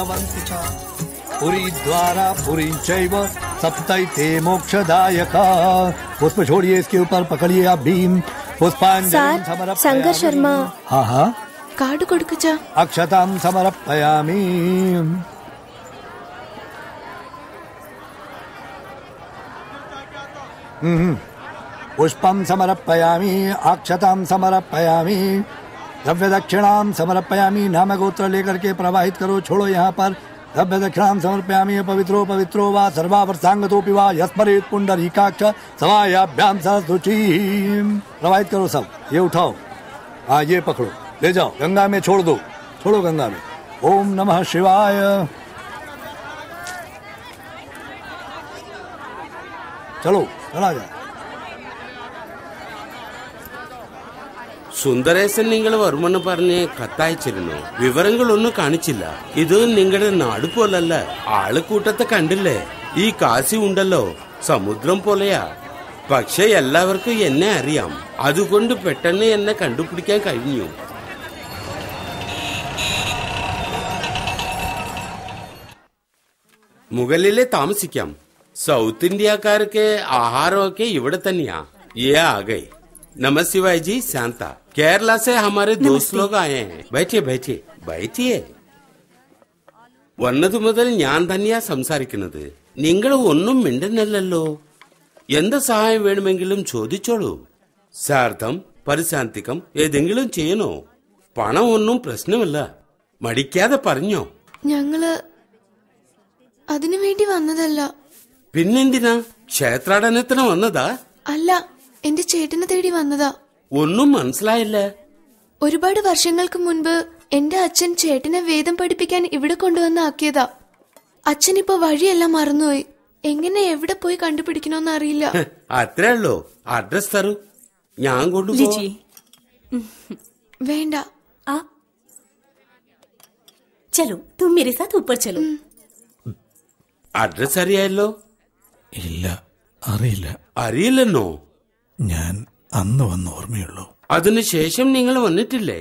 भवन्ति पुरी द्वारा पुरी चैव सप्तैते मोक्षदायका पुष्प छोड़िए इसके ऊपर पकड़िए आप भीम पुष्पांजलि സാർ ശങ്കർ ശർമ്മ हाँ हाँ കാർഡ് കൊടുക്കച്ച अक्षतां समर्पयामि हम्म, पुष्पं समर्पयामि अक्षतां समर्पयामि द्रव्य दक्षिणां समर्पयामि नाम गोत्र लेकर के प्रवाहित करो छोड़ो यहाँ पर द्रव्य दक्षिणां समर्पयामि पवित्रो पवित्रो वा सर्वावर्तांगतोपि वा यस्मरेत पुंडरीकाक्ष समायाभ्याम सरस्वती प्रवाहित करो सब ये उठाओ हाँ ये पकड़ो ले जाओ गंगा में छोड़ दो छोड़ो गंगा में ओम नमः शिवाय चलो चला जाए സുന്ദരേശൻ നിങ്ങൾ വരുമെന്ന് പറഞ്ഞ് കത്തയച്ചിരുന്നു വിവരങ്ങളൊന്നും കാണിച്ചില്ല ഇത് നിങ്ങളുടെ നാട് പോലല്ല ആളുകൂട്ടത്തെ കണ്ടില്ലേ ഈ കാശി ഉണ്ടല്ലോ സമുദ്രം പോലെയാ പക്ഷെ എല്ലാവർക്കും എന്നെ അറിയാം അതുകൊണ്ട് പെട്ടെന്ന് എന്നെ കണ്ടുപിടിക്കാൻ കഴിഞ്ഞു മുകളിലെ താമസിക്കാം സൗത്ത് ഇന്ത്യക്കാർക്ക് ആഹാരമൊക്കെ ഇവിടെ തന്നെയാ ये आ गए नमः शिवाय जी शांता केरला से हमारे दोस्त लोग आए हैं बैठिए बैठिए बैठिए വന്നത് മുതൽ ഞാൻ തന്നെയാ സംസാരിക്കുന്നത് നിങ്ങൾ ഒന്നും മിണ്ടുന്നില്ലല്ലോ എന്ത് സഹായം വേണമെങ്കിലും ചോദിച്ചോളൂ സാർത്ഥം പരിശാന്തികം ഏതെങ്കിലും ചെയ്യണോ പണം ഒന്നും പ്രശ്നമല്ല മടിക്കാതെ പറഞ്ഞോ ഞങ്ങള് അതിനു വേണ്ടി വന്നതല്ല പിന്നെന്തിനാ ക്ഷേത്രാടനത്തിന് വന്നതാ അല്ല എന്റെ ചേട്ടനെ തേടി വന്നതാ ഒന്നും മനസ്സിലായില്ല ഒരുപാട് വർഷങ്ങൾക്ക് മുൻപ് എന്റെ അച്ഛൻ ചേട്ടനെ വേദം പഠിപ്പിക്കാൻ ഇവിടെ കൊണ്ടുവന്ന് ആക്കിയതാ അച്ഛൻ ഇപ്പൊ വഴിയെല്ലാം മറന്നുപോയി എങ്ങനെ എവിടെ പോയി കണ്ടുപിടിക്കണോന്ന് അറിയില്ല അത്രേ ഉള്ളൂ അഡ്രസ് തരൂ ഞാൻ കൊണ്ടുപോ लीजिए വേണ്ട आ चलो तुम मेरे साथ ऊपर चलो അഡ്രസ് അറിയാലോ ഇല്ല അറിയില്ല അറിയില്ലെന്നോ ഞാൻ അന്ന് വന്ന ഓർമ്മയുള്ളൂ അതിനുശേഷം നിങ്ങൾ വന്നിട്ടില്ലേ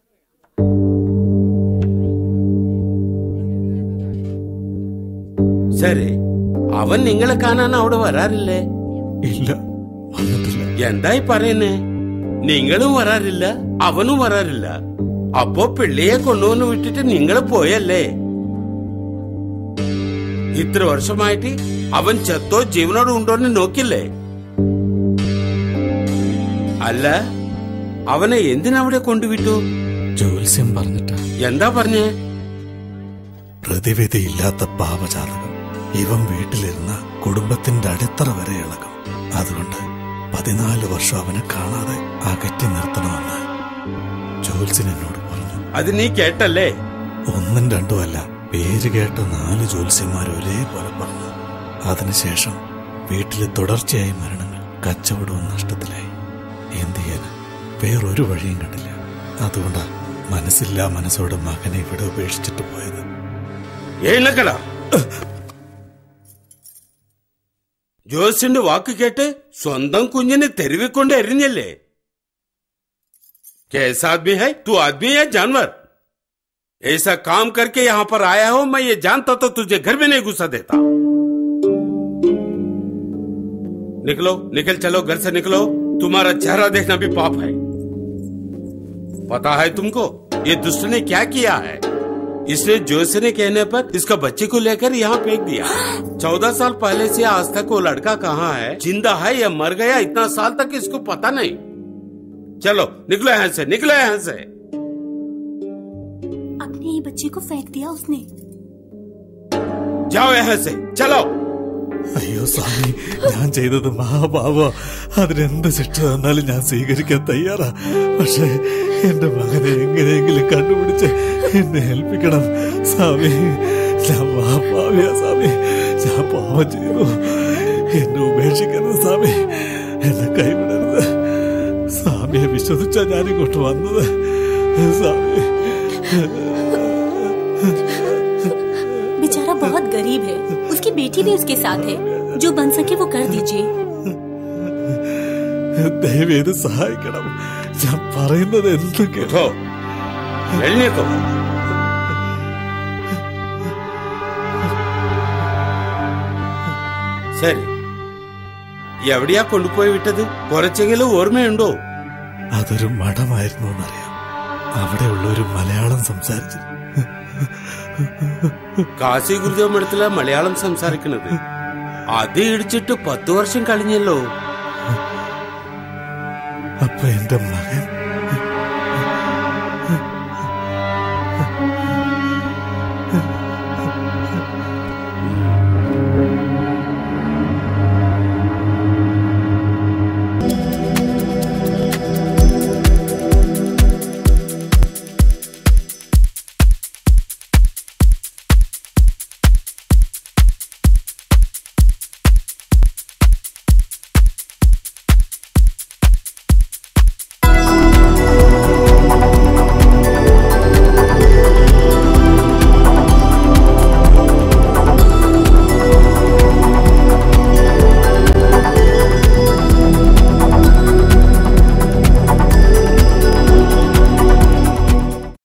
ശരി അവൻ നിങ്ങളെ കാണാൻ അവിടെ വരാറില്ലേ ഇല്ല വന്നിട്ടില്ല എന്തായി പറയുന്നേ നിങ്ങളും വരാറില്ല അവനും വരാറില്ല അപ്പോ പിള്ളിയെ കൊണ്ടുവന്ന് വിട്ടിട്ട് നിങ്ങൾ പോയല്ലേ ഇത്ര വർഷമായിട്ട് അവൻ ചത്തോ ജീവനോട് ഉണ്ടോന്ന് നോക്കില്ലേ അല്ല അവനെ എന്തിനവിടെ കൊണ്ടുവിട്ടു ജ്യോത്സ്യം പറഞ്ഞിട്ട് എന്താ പറഞ്ഞേ പ്രതിവിധിയില്ലാത്ത പാപജാതകം ഇവൻ വീട്ടിലിരുന്ന കുടുംബത്തിന്റെ അടിത്തറ വരെ ഇളകും അതുകൊണ്ട് പതിനാല് വർഷം അവനെ കാണാതെ അകറ്റി നിർത്തണമെന്ന് ജ്യോത്സ്യൻ എന്നോട് പറഞ്ഞു അത് നീ കേട്ടല്ലേ ഒന്നും രണ്ടും അല്ല പേര് കേട്ട നാല് ജ്യോത്സ്യന്മാർ ഒരേപോലെ പറഞ്ഞു അതിനുശേഷം വീട്ടിലെ തുടർച്ചയായ മരണങ്ങൾ കച്ചവടവും നഷ്ടത്തിലായി എന്ത് ചെയ്യാന് വേറൊരു വഴിയും കണ്ടില്ല അതുകൊണ്ടാ മനസ്സില്ലാ മനസ്സോടെ മകനെ ഇവിടെ ഉപേക്ഷിച്ചിട്ട് പോയത് എഴുന്നക്കട ജോസിന്റെ വാക്ക് കേട്ട് സ്വന്തം കുഞ്ഞിനെ തെരുവിക്കൊണ്ട് എറിഞ്ഞല്ലേ कैसा आदमी है तू आदमी है जानवर ऐसा काम करके यहाँ पर आया हो मैं ये जानता तो तुझे घर में नहीं घुसा देता निकलो निकल चलो घर से निकलो तुम्हारा चेहरा देखना भी पाप है पता है तुमको ये दुष्ट ने क्या किया है इसने जोशी ने कहने पर इसका बच्चे को लेकर यहाँ फेंक दिया चौदह साल पहले से आज तक वो लड़का कहाँ है जिंदा है या मर गया इतना साल तक इसको पता नहीं चलो निकलो यहाँ से निकलो यहाँ से अपने ही बच्चे को फेंक दिया उसने जाओ यहाँ से चलो അയ്യോ സ്വാമി ഞാൻ ചെയ്തത് മഹാഭാവ അതിനെന്ത് ശിക്ഷ തന്നാലും ഞാൻ സ്വീകരിക്കാൻ തയ്യാറാ പക്ഷേ എന്റെ മകനെ എങ്ങനെയെങ്കിലും കണ്ടുപിടിച്ച് എന്നെ ഏൽപ്പിക്കണം സ്വാമി ഞാൻ മഹാഭാവിയാ സ്വാമി ഞാൻ പാവം ചെയ്തു എന്നെ ഉപേക്ഷിക്കരുത് സ്വാമി എന്നെ കൈവിടരുത് സ്വാമിയെ വിശ്വസിച്ചാ ഞാനിങ്ങോട്ട് വന്നത് സ്വാമി बेचारा बहुत गरीब है उसकी बेटी भी उसके साथ है जो बन सके वो कर दीजिए ദയവേത് സഹായിക്കണം ഞാൻ പറയുന്നത് എന്തും കേട്ടോ उठो एळनीको ശരി എവിടെയാ കൊണ്ടുപോയി വിട്ടത് കുറച്ചെങ്കിലും ഓർമ്മയുണ്ടോ അതൊരു മഠമായിരുന്നു എന്നറിയാം അവിടെയുള്ള ഒരു മലയാളം സംസാരിച്ചു കാശി ഗുരുദേവ മഠത്തില മലയാളം സംസാരിക്കുന്നത് അത് ഇടിച്ചിട്ട് പത്തു വർഷം കഴിഞ്ഞല്ലോ അപ്പൊ എന്റെ മകൻ